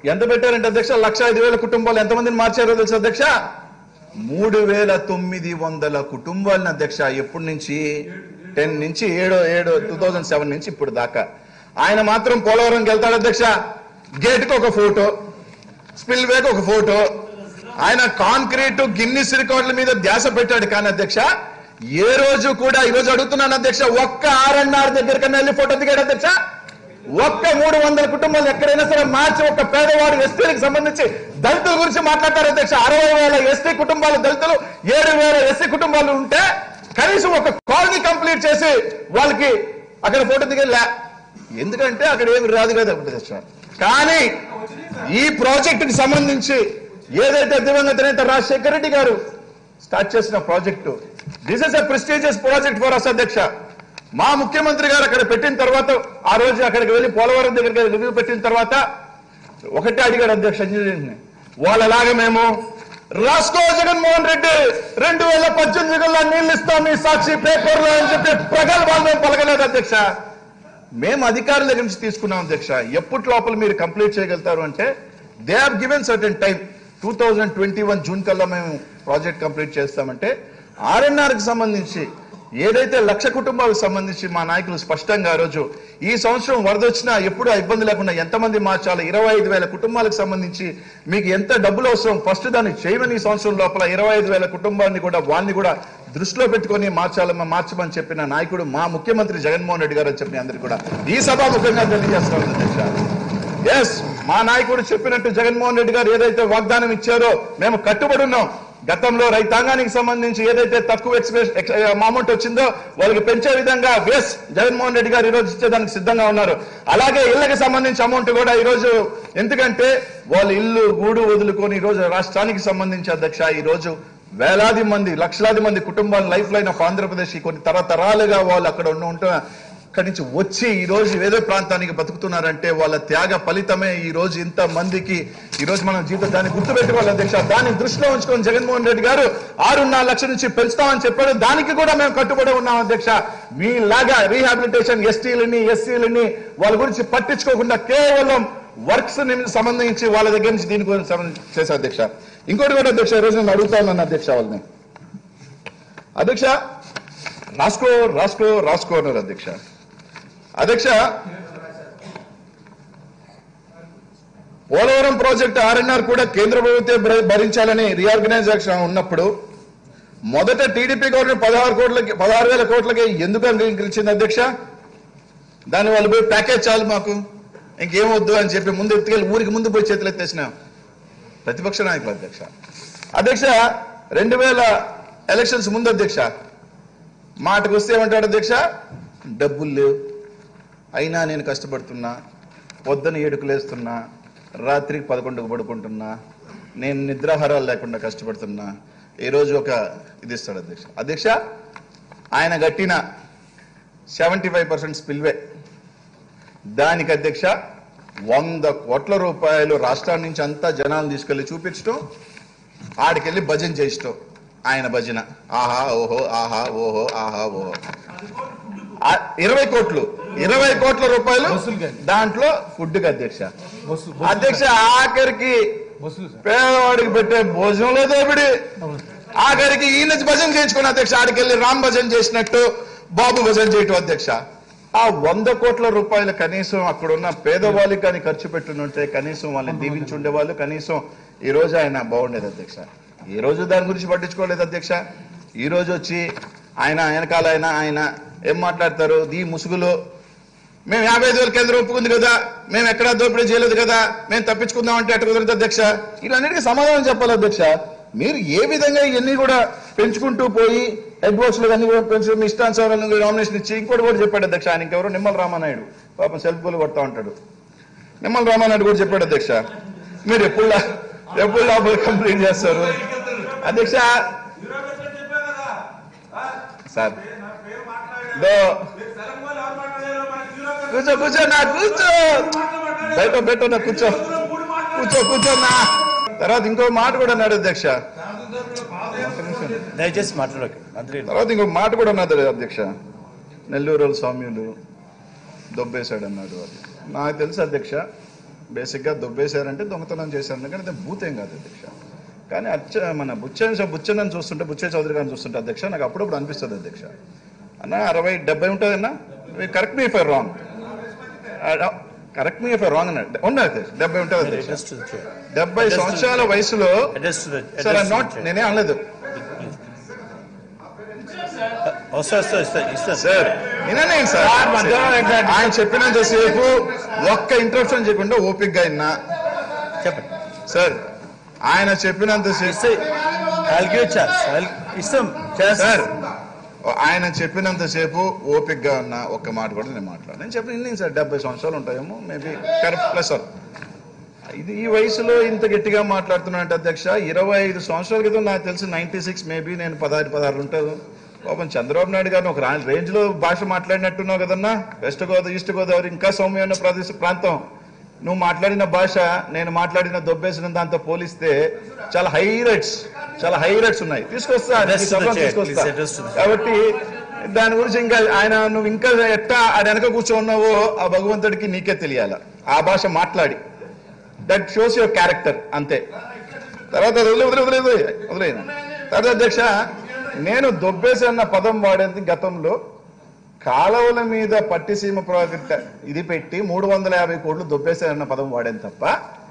ఎంత పెట్టారంటే అధ్యక్ష లక్ష ఐదు వేల కుటుంబాలు ఎంతమందిని మార్చారో తెలుసు అధ్యక్ష మూడు వేల తొమ్మిది వందల కుటుంబాలను అధ్యక్ష ఎప్పటి నుంచి టెన్ నుంచి ఏడో ఏడో టూ థౌజండ్ సెవెన్ నుంచి ఇప్పుడు దాకా ఆయన మాత్రం పోలవరంకి వెళ్తాడు అధ్యక్ష గేట్కి ఒక ఫోటో స్పిల్ వేకి ఒక ఫోటో ఆయన కాంక్రీట్ గిన్నిస్ రికార్డుల మీద ధ్యాస పెట్టాడు కానీ అధ్యక్ష ఏ రోజు కూడా ఈ రోజు అడుగుతున్నాను అధ్యక్ష ఒక్క ఆర్ఎన్ఆర్ దగ్గరికన్నా వెళ్ళి ఫోటో దిగాడు అధ్యక్ష ఒక్క మూడు వందల కుటుంబాలు ఎక్కడైనా సరే మార్చి ఒక్క పేదవాడు ఎస్టీలకు సంబంధించి దళితుల గురించి మాట్లాడతారు అధ్యక్ష అరవై వేల ఎస్టీ కుటుంబాలు దళితులు ఏడు వేల ఎస్సీ కుటుంబాలు ఉంటే కనీసం ఒక కాలనీ కంప్లీట్ చేసి వాళ్ళకి అక్కడ ఫోటో దిగలే ఎందుకంటే అక్కడ ఏమి రాదు కదా అధ్యక్ష కానీ ఈ ప్రాజెక్టుకి సంబంధించి ఏదైతే దివంగత నేత రాజశేఖర రెడ్డి గారు స్టార్ట్ చేసిన project this is a prestigious project for us అధ్యక్ష మా ముఖ్యమంత్రి గారు అక్కడ పెట్టిన తర్వాత ఆ రోజు అక్కడికి వెళ్ళి పోలవరం దగ్గరికి రివ్యూ పెట్టిన తర్వాత ఒకటే అడిగాడు అధ్యక్ష ఇంజనీరింగ్ వాళ్ళలాగా మేము రాసుకో జగన్మోహన్ రెడ్డి రెండు వేల పద్దెనిమిది కల్లా నీళ్ళు ఇస్తాం మీ సాక్షి పేపర్లో అని చెప్పి ప్రగల్భాలు మేము పలకలేదు అధ్యక్ష మేము అధికారుల దగ్గర నుంచి తీసుకున్నాం అధ్యక్ష ఎప్పటి లోపల మీరు కంప్లీట్ చేయగలుగుతారు అంటే they have given certain time two thousand twenty one June కల్లా మేము ప్రాజెక్ట్ కంప్లీట్ చేస్తామంటే ఆర్ఎన్ఆర్ కి సంబంధించి ఏదైతే లక్ష కుటుంబాలకు సంబంధించి మా నాయకులు స్పష్టంగా ఆ రోజు ఈ సంవత్సరం వరద వచ్చినా ఎప్పుడు ఆ ఇబ్బంది లేకుండా ఎంతమంది మార్చాలి ఇరవై ఐదు వేల కుటుంబాలకు సంబంధించి మీకు ఎంత డబ్బులు అవసరం ఫస్ట్ దాన్ని చేయమని ఈ సంవత్సరం లోపల ఇరవై ఐదు వేల కుటుంబాన్ని కూడా వాళ్ళని కూడా దృష్టిలో పెట్టుకొని మార్చాలమ్మా మార్చమని చెప్పిన నాయకుడు మా ముఖ్యమంత్రి జగన్మోహన్ రెడ్డి గారు అని చెప్పి అందరికీ కూడా ఈ సభాముఖంగా తెలియజేస్తాం అధ్యక్ష ఎస్ మా నాయకుడు చెప్పినట్టు జగన్మోహన్ రెడ్డి గారు ఏదైతే వాగ్దానం ఇచ్చారో మేము కట్టుబడి ఉన్నాం గతంలో రైతాంగానికి సంబంధించి ఏదైతే తక్కువ ఎక్స్ప్రెస్ అమౌంట్ వచ్చిందో వాళ్ళకి పెంచే విధంగా ఎస్ జగన్మోహన్ రెడ్డి గారు ఈ రోజు ఇచ్చేదానికి సిద్ధంగా ఉన్నారు అలాగే ఇళ్లకు సంబంధించి అమౌంట్ కూడా ఈ రోజు ఎందుకంటే వాళ్ళ ఇల్లు గూడు వదులుకొని ఈ రోజు రాష్ట్రానికి సంబంధించి అధ్యక్ష ఈ రోజు వేలాది మంది లక్షలాది మంది కుటుంబాల లైఫ్ లైన్ ఆఫ్ ఆంధ్రప్రదేశ్ కి కొన్ని తరతరాలుగా వాళ్ళు అక్కడ ఉండి ఉంటున్న అక్కడి నుంచి వచ్చి ఈ రోజు వేరే ప్రాంతానికి బతుకుతున్నారంటే వాళ్ళ త్యాగ ఫలితమే ఈ రోజు ఇంత మందికి ఈ రోజు మనం జీవితం దాన్ని గుర్తుపెట్టుకోవాలి అధ్యక్ష దాన్ని దృష్టిలో ఉంచుకొని జగన్మోహన్ రెడ్డి గారు ఆరున్నర లక్షల నుంచి పెంచుతామని చెప్పాడు దానికి కూడా మేము కట్టుబడి ఉన్నాం అధ్యక్ష మీలాగా రీహాబిలిటేషన్ ఎస్టీలని ఎస్సీలని వాళ్ళ గురించి పట్టించుకోకుండా కేవలం వర్క్స్ సంబంధించి వాళ్ళ దగ్గర నుంచి దీని గురించి సంబంధించి చేసే అధ్యక్ష ఇంకోటి కూడా అధ్యక్ష ఈ రోజు నేను అడుగుతా ఉన్నాను అధ్యక్ష వాళ్ళని అధ్యక్ష రాసుకో రాసుకో రాసుకో అన్నారు అధ్యక్ష అధ్యక్ష పోలవరం ప్రాజెక్ట్ ఆర్ఎన్ఆర్ కూడా కేంద్ర ప్రభుత్వం భర- భరించాలని రీఆర్గనైజేషన్ ఉన్నప్పుడు మొదట టీడీపీ గవర్నమెంట్ పదహారు కోట్లకి పదహారు వేల కోట్లకి ఎందుకు అంగీకరించింది అధ్యక్ష దాని వాళ్ళు పోయి ప్యాకేజ్ చాలు మాకు ఇంకేమొద్దు అని చెప్పి ముందు ఎత్తుకెళ్ళి ఊరికి ముందు పోయి చేతులు ఎత్తేసిన ప్రతిపక్ష నాయకులు అధ్యక్ష అధ్యక్ష రెండు వేల ఎలక్షన్స్ ముందు అధ్యక్ష మాటకు వస్తే ఏమంటాడు అధ్యక్ష డబ్బులు లేవు అయినా నేను కష్టపడుతున్నా పొద్దున ఏడుకులేస్తున్నా రాత్రికి పదకొండుకు పడుకుంటున్నా నేను నిద్రాహారాలు లేకుండా కష్టపడుతున్నా ఈ రోజు ఒక ఇది ఇస్తాడు అధ్యక్ష అధ్యక్ష ఆయన కట్టిన సెవెంటీ ఫైవ్ పర్సెంట్ స్పిల్వే దానికి అధ్యక్ష వంద కోట్ల రూపాయలు రాష్ట్రాల నుంచి అంతా జనాలను తీసుకెళ్లి చూపించడం ఆడికెళ్ళి భజన చేయించడం ఆయన భజన ఆహా ఓహో ఆహా ఓహో ఆహా ఓహో ఆ ఇరవై కోట్లు ఇరవై కోట్ల రూపాయలు వసూలుగా. దాంట్లో ఫుడ్ కి అధ్యక్ష వసూ- అధ్యక్ష ఆఖరికి వసూలు సార్ పేదవాడికి పెట్టే భోజనంలో దోపిడి అవును. ఆఖరికి ఈయన భజన చేయించుకున్న అధ్యక్ష ఆడికెళ్ళి రామ్ భజన చేసినట్టు బాబు భజన చేయటం అధ్యక్ష ఆ వంద కోట్ల రూపాయలు కనీసం అక్కడున్న పేదవాళ్ళకి కానీ ఖర్చు పెట్టునుంటే కనీసం వాళ్ళని దీవించి ఉండేవాళ్ళు కనీసం ఈ రోజు ఆయన బాగుండేది అధ్యక్ష ఈ రోజు దాని గురించి పట్టించుకోలేదు అధ్యక్ష ఈ రోజు వచ్చి ఆయన వెనకాల ఆయన ఆయన ఏం మాట్లాడతారు దీ ముసుగులో మేము యాభై ఐదు వేల కేంద్రం ఒప్పుకుంది కదా మేము ఎక్కడా దోపిడీ చేయలేదు కదా మేము తప్పించుకుందాం అంటే అటు కుదరదు అధ్యక్ష ఇవన్నిటికీ సమాధానం చెప్పాలి అధ్యక్ష మీరు ఏ విధంగా ఇవన్నీ కూడా పెంచుకుంటూ పోయి హెడ్ బాక్స్ లో అన్ని కూడా పెంచు మీ ఇష్టానుసారాలను నామినేషన్ ఇచ్చి ఇంకోటి కూడా చెప్పాడు అధ్యక్ష ఆయన ఇంకెవరు నిమ్మల రామానాయుడు పాపం సెల్ఫ్ గోల్ కొడతా ఉంటాడు నిమ్మల రామానాయుడు కూడా చెప్పాడు అధ్యక్ష మీరు ఎప్పుడు లా- ఎప్పుడు లోపల కంప్లీట్ చేస్తారు అధ్యక్ష సార్ దో కూర్చో కూర్చో నా కూర్చో బయట బయట నా కూర్చో కూర్చో కూర్చో నా తర్వాత ఇంకో మాట కూడా అన్నాడు అధ్యక్ష దయచేసి మాట్లాడక మంత్రి తర్వాత ఇంకో మాట కూడా ఉన్నది అధ్యక్ష నెల్లూరు స్వామ్యులు దొబ్బేశాడు అన్నాడు అది నాకు తెలుసు అధ్యక్ష బేసిక్గా దొబ్బేశారంటే దొంగతనం చేశారు కానీ అది భూతేం కాదు అధ్యక్ష కానీ అచ్చ మన బుచ్చ బుచ్చనని చూస్తుంటే బుచ్చే చౌదరి గారిని చూస్తుంటే అధ్యక్ష నాకు అప్పుడప్పుడు అనిపిస్తుంది అధ్యక్ష అన్న అరవై డెబ్బై ఉంటుంది అన్న correct me for wrong correct me for wrong అన్న ఉన్నది అధ్యక్ష డెబ్బై ఉంటుంది అధ్యక్ష అడ్రస్ టు ద చైర్ డెబ్బై సంవత్సరాల వయసులో address to the sir not నేనే అనలేదు వస్తా వస్తా ఇస్తా ఇస్తా సార్ వినండి సార్ ఆయన చెప్పినంతసేపు ఒక్క ఇంటరప్షన్ చేయకుండా ఓపిక్ గా విన్నా చెప్పండి సార్ ఆయన చెప్పినంతసేపు ఇస్తే క్యాల్కులేట్ చార్జ్ ఇస్తాం చేస్తాం సార్ ఆయన చెప్పినంతసేపు ఓపిక్ గా ఉన్న ఒక్క మాట కూడా నేను మాట్లాడు నేను చెప్పిన ఇన్ని సార్ డెబ్బై సంవత్సరాలు ఉంటాయేమో మేబీ కరెక్ట్ ప్లస్ సార్ ఇది ఈ వయసులో ఇంత గట్టిగా మాట్లాడుతున్నానంటే అధ్యక్ష ఇరవై ఐదు సంవత్సరాల క్రితం నాకు తెలిసి నైన్టీ సిక్స్ మేబీ నేను పదహారు పదహారు ఉంటాను పాపం చంద్రబాబు నాయుడు గారిని ఒక రేంజ్ లో భాష మాట్లాడినట్టున్నావు కదన్నా వెస్ట్ గోదావరి ఈస్ట్ గోదావరి ఇంకా సౌమ్యమైన ప్రదేశ ప్రాంతం నువ్వు మాట్లాడిన భాష నేను మాట్లాడిన దొబ్బేసిన దాంతో పోలిస్తే చాలా హై రేట్స్ చాలా హై రేట్స్ ఉన్నాయి తీసుకొస్తా Address ఈ to the సభలో chair, తీసుకొస్తా please address to the chair. కాబట్టి దాని గురించి ఇంకా ఆయన నువ్వు ఇంకా ఎట్టా ఆయన వెనక కూర్చోన్నావో ఆ భగవంతుడికి నీకే తెలియాల ఆ భాష మాట్లాడి దట్ షోస్ యువర్ క్యారెక్టర్ అంతే తర్వాత వదిలే వదిలే వదిలే వదిలే వదిలేను తర్వాత అధ్యక్ష నేను దొబ్బేసి అన్న పదం వాడేది గతంలో కాలువల మీద పట్టిసీమ ప్రాజెక్ట్ ఇది పెట్టి మూడు వందల యాభై కోట్లు దొబ్బేశారన్న పదం వాడాను తప్ప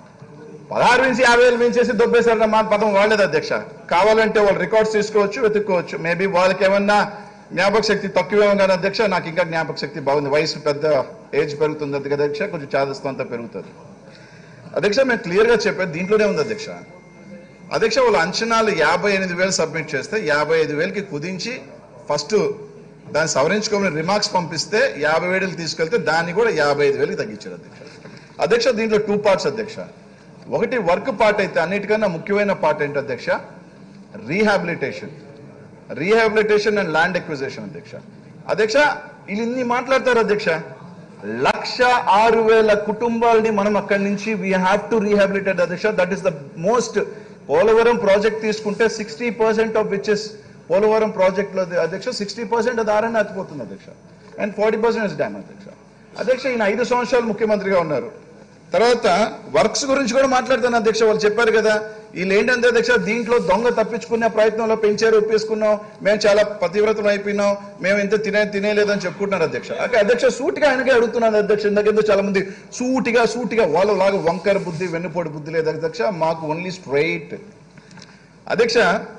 పదహారు నుంచి యాభై వేలు మించేసి దొబ్బేశారన్న మా పదం వాడలేదు అధ్యక్ష కావాలంటే వాళ్ళు రికార్డ్స్ తీసుకోవచ్చు వెతుక్కోవచ్చు మేబీ వాళ్ళకి ఏమన్నా జ్ఞాపక శక్తి తక్కువేమో కానీ అధ్యక్ష నాకు ఇంకా జ్ఞాపక శక్తి బాగుంది వయసు పెద్ద ఏజ్ పెరుగుతుంది అది కదా అధ్యక్ష కొంచెం చాదస్తం అంతా పెరుగుతుంది అధ్యక్ష మేము క్లియర్ గా చెప్పేది దీంట్లోనే ఉంది అధ్యక్ష అధ్యక్ష వాళ్ళ అంచనాలు యాభై ఎనిమిది వేలు సబ్మిట్ చేస్తే యాభై ఐదు వేలకి కుదించి ఫస్ట్ దాన్ని సవరించుకోమని రిమార్క్స్ పంపిస్తే యాభై వేలు తీసుకెళ్తే దాన్ని కూడా యాభై ఐదు వేలకి తగ్గించారు అధ్యక్ష అధ్యక్ష దీంట్లో టూ పార్ట్స్ అధ్యక్ష ఒకటి వర్క్ పార్ట్ అయితే అన్నిటికన్నా ముఖ్యమైన పార్ట్ ఏంటి అధ్యక్ష rehabilitation rehabilitation and land acquisition అధ్యక్ష అధ్యక్ష వీళ్ళు ఇన్ని మాట్లాడతారు అధ్యక్ష లక్ష ఆరు వేల కుటుంబాలని మనం అక్కడి నుంచి వీ హ్యావ్ టు రీహాబిలిటేట్ అధ్యక్ష that is the most Polavaram project తీసుకుంటే sixty percent of which is Polavaram project లో అధ్యక్ష సిక్స్టీ పర్సెంట్ అది ఆర్ఎన్ అతిపోతుంది అధ్యక్ష and forty percent is dam అధ్యక్ష అధ్యక్ష ఈయన ఐదు సంవత్సరాలు ముఖ్యమంత్రిగా ఉన్నారు తర్వాత వర్క్స్ గురించి కూడా మాట్లాడతాను అధ్యక్ష వాళ్ళు చెప్పారు కదా వీళ్ళు ఏంటంటే అధ్యక్ష దీంట్లో దొంగ తప్పించుకునే ప్రయత్నంలో పెంచారు ఒప్పేసుకున్నాం మేము చాలా పతివ్రతం అయిపోయినాం మేము ఇంత తినే తినేలేదని చెప్పుకుంటున్నారు అధ్యక్ష అక్కడ అధ్యక్ష సూటిగా ఆయనకే అడుగుతున్నాను అధ్యక్ష ఇందాకేందో చాలా మంది సూటిగా సూటిగా వాళ్ళ లాగా వంకర బుద్ధి వెన్నుపోటు బుద్ధి లేదు అధ్యక్ష మాకు ఓన్లీ స్ట్రైట్ అధ్యక్ష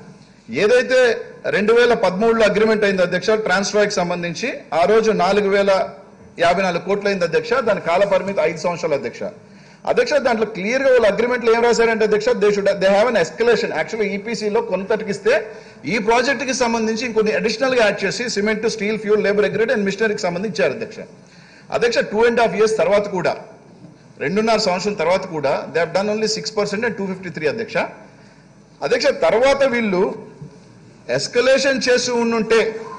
ఏదైతే రెండు వేల పదమూడులో అగ్రిమెంట్ అయింది అధ్యక్ష ట్రాన్స్ఫర్కి సంబంధించి ఆ రోజు నాలుగు వేల యాభై నాలుగు కోట్లు అయింది అధ్యక్ష దాని కాల పరిమితి ఐదు సంవత్సరాలు అధ్యక్ష అధ్యక్ష దాంట్లో క్లియర్ గా వాళ్ళు అగ్రిమెంట్ లో ఏం రాశారంటే అధ్యక్ష they should they have an escalation యాక్చువల్గా ఈపీసీలో కొంతటికిస్తే ఈ ప్రాజెక్ట్ కి సంబంధించి ఇంకొన్ని అడిషనల్ గా యాడ్ చేసి cement steel fuel labour agreement and మిషనరీకి సంబంధించి ఇచ్చారు అధ్యక్ష అధ్యక్ష టూ అండ్ హాఫ్ ఇయర్స్ తర్వాత కూడా రెండున్నర సంవత్సరం తర్వాత కూడా they have done only six percent and two fifty three అధ్యక్ష అధ్యక్ష తర్వాత వీళ్ళు ఎస్కలేషన్ చేసి ఉండుంటే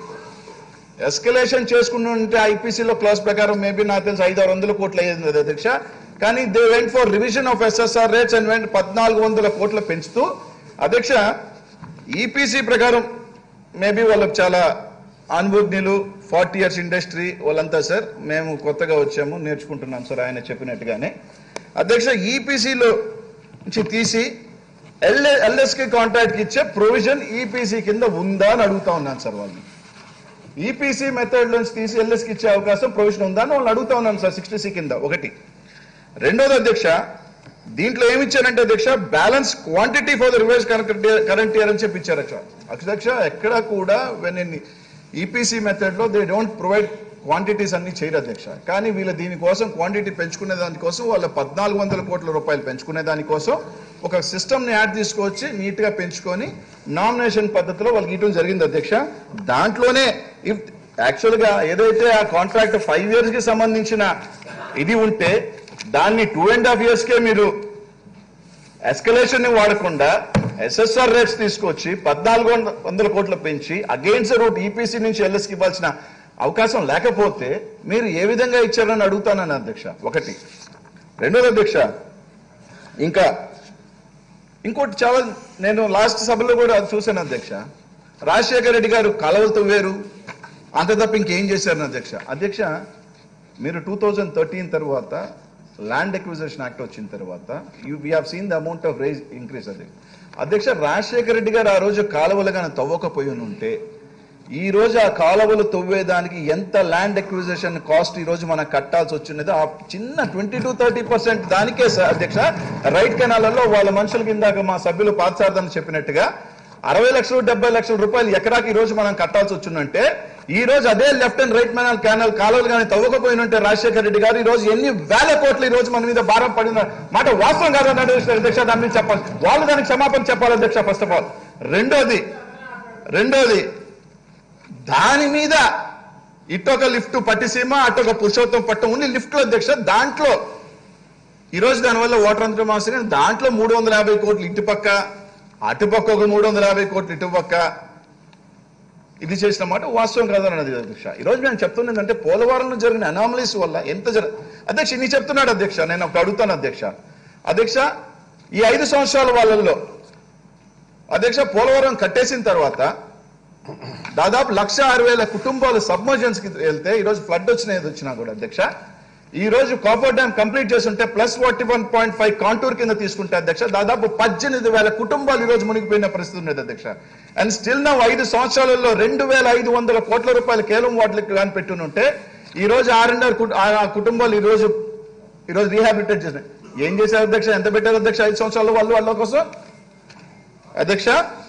ఎస్కలేషన్ చేసుకుని ఉంటే ఐపీసీలో క్లాస్ ప్రకారం మేబీ నాకు తెలిసి ఐదు ఆరు వందల కోట్లు అయ్యేది కదా అధ్యక్ష కానీ they went for revision of SSR rates and went పద్నాలుగు వందల కోట్లు పెంచుతూ అధ్యక్ష ఈపీసీ ప్రకారం మేబీ వాళ్ళకి చాలా అనుభజ్ఞులు ఫార్టీ ఇయర్స్ ఇండస్ట్రీ వాళ్ళంతా సార్ మేము కొత్తగా వచ్చాము నేర్చుకుంటున్నాం సార్ ఆయన చెప్పినట్టుగానే అధ్యక్ష ఈపీసీలో నుంచి తీసి ఎల్ఏ ఎల్ఎస్కి కాంట్రాక్ట్కి ఇచ్చే ప్రొవిజన్ ఈపీసీ కింద ఉందా అని అడుగుతా ఉన్నాను సార్ వాళ్ళని ఈపీసీ మెథడ్ నుంచి తీసి ఎల్ఎస్కి ఇచ్చే అవకాశం ప్రొవిజన్ ఉందా అని వాళ్ళని అడుగుతా ఉన్నాను సార్ సిక్స్టీ సి కింద ఒకటి రెండోది అధ్యక్ష దీంట్లో ఏమి ఇచ్చారంటే అధ్యక్ష balance quantity for the reverse current year అని చెప్పి ఇచ్చారు అధ్యక్ష అధ్యక్ష ఎక్కడ కూడా వెన్ ఇన్ ఈపీసీ మెథడ్ లో దే డోంట్ ప్రొవైడ్ క్వాంటిటీస్ అన్ని చేయరు అధ్యక్ష కానీ వీళ్ళ దీనికోసం క్వాంటిటీ పెంచుకునే దానికోసం వాళ్ళ పద్నాలుగు వందల కోట్ల రూపాయలు పెంచుకునే దానికోసం ఒక సిస్టమ్ ని యాడ్ తీసుకొచ్చి నీట్ గా పెంచుకొని నామినేషన్ పద్ధతిలో వాళ్ళకి ఇవ్వడం జరిగింది అధ్యక్ష దాంట్లోనే ఇఫ్ యాక్చువల్ గా ఏదైతే ఆ కాంట్రాక్ట్ ఫైవ్ ఇయర్స్ కి సంబంధించిన ఇది ఉంటే దాన్ని టూ అండ్ హాఫ్ ఇయర్స్ కే మీరు ఎస్కలేషన్ ని వాడకుండా ఎస్ఎస్ఆర్ రేట్స్ తీసుకొచ్చి పద్నాలుగు వంద- వందల కోట్లు పెంచి అగైన్స్ రూట్ ఈపీసీ నుంచి ఎల్ఎస్కి ఇవ్వాల్సిన అవకాశం లేకపోతే మీరు ఏ విధంగా ఇచ్చారని అడుగుతానని అధ్యక్ష ఒకటి రెండోది అధ్యక్ష ఇంకా ఇంకోటి చాలా నేను లాస్ట్ సభలో కూడా అది చూశాను అధ్యక్ష రాజశేఖర రెడ్డి గారు కలవలు తవ్వారు అంత తప్ప ఇంకేం చేశారు అధ్యక్ష అధ్యక్ష మీరు టూ థౌజండ్ థర్టీన్ తర్వాత ల్యాండ్ ఎక్విజిషన్ యాక్ట్ వచ్చిన తర్వాత you we have seen the amount of rise increase అది అధ్యక్ష రాజశేఖర రెడ్డి గారు ఆ రోజు కాలువలు కానీ తవ్వకపోయి ఉంటే ఈ రోజు ఆ కాలువలు తవ్వేదానికి ఎంత ల్యాండ్ ఎక్విజిషన్ కాస్ట్ ఈ రోజు మనం కట్టాల్సి వచ్చినది ఆ చిన్న ట్వంటీ టు థర్టీ పర్సెంట్ దానికే సార్ అధ్యక్ష రైట్ కెనాలలో వాళ్ళ మనుషులకి ఇందాక మా సభ్యులు పార్థసారథని చెప్పినట్టుగా అరవై లక్షలు డెబ్బై లక్షల రూపాయలు ఎకరాకి ఈ రోజు మనం కట్టాల్సి వచ్చిందంటే ఈ రోజు అదే left and right canal canal కాలువలు కానీ తవ్వకపోయినంటే రాజశేఖర రెడ్డి గారు ఈ రోజు ఎన్ని వేల కోట్లు ఈ రోజు మన మీద భారం పడిన మాట వాస్తవం కాదని అధ్యక్ష దాని మీద చెప్పాలి వాళ్ళు దానికి క్షమాపణ చెప్పాలి అధ్యక్ష ఫస్ట్ ఆఫ్ ఆల్ రెండోది రెండోది దాని మీద ఇటొక లిఫ్ట్ పట్టిసీమ అటొక పురుషోత్తం పట్టం ఉంది లిఫ్ట్ లో అధ్యక్ష దాంట్లో ఈ రోజు దానివల్ల ఓటర్ అంతరం అవసరం దాంట్లో మూడు వందల యాభై కోట్లు ఇటుపక్క అటుపక్క ఒక మూడు వందల యాభై కోట్లు ఇటుపక్క ఇది చేసిన మాట వాస్తవం కాదన్నది అధ్యక్ష ఈ రోజు నేను చెప్తున్నది అంటే పోలవరంలో జరిగిన అనామలీస్ వల్ల ఎంత జర అధ్యక్ష ఇన్ని చెప్తున్నాడు అధ్యక్ష నేను ఒకటి అడుగుతాను అధ్యక్ష అధ్యక్ష ఈ ఐదు సంవత్సరాల వాళ్ళల్లో అధ్యక్ష పోలవరం కట్టేసిన తర్వాత దాదాపు లక్ష ఆరు వేల కుటుంబాలు సబ్మర్జెన్స్ కి వెళ్తే ఈ రోజు ఫ్లడ్ వచ్చిన ఏది వచ్చినా కూడా అధ్యక్ష ఈ రోజు కాపర్ డ్యామ్ కంప్లీట్ చేస్తుంటే plus forty one point five contour కింద తీసుకుంటే అధ్యక్ష దాదాపు పద్దెనిమిది వేల కుటుంబాలు ఈ రోజు మునిగిపోయిన పరిస్థితి ఉండేది అధ్యక్ష అండ్ స్టిల్ నా ఐదు సంవత్సరాలలో రెండు వేల ఐదు వందల కోట్ల రూపాయలు కేవలం వాటికి కానీ పెట్టునుంటే ఈ రోజు ఆర్ఎండ్ఆర్ ఆ కుటుంబాలు ఈ రోజు ఈ రోజు రీహాబిలిటేట్ చేసినాయి ఏం చేశారు అధ్యక్ష ఎంత పెట్టారు అధ్యక్ష ఐదు సంవత్సరాలు వాళ్ళు వాళ్ళ కోసం అధ్యక్ష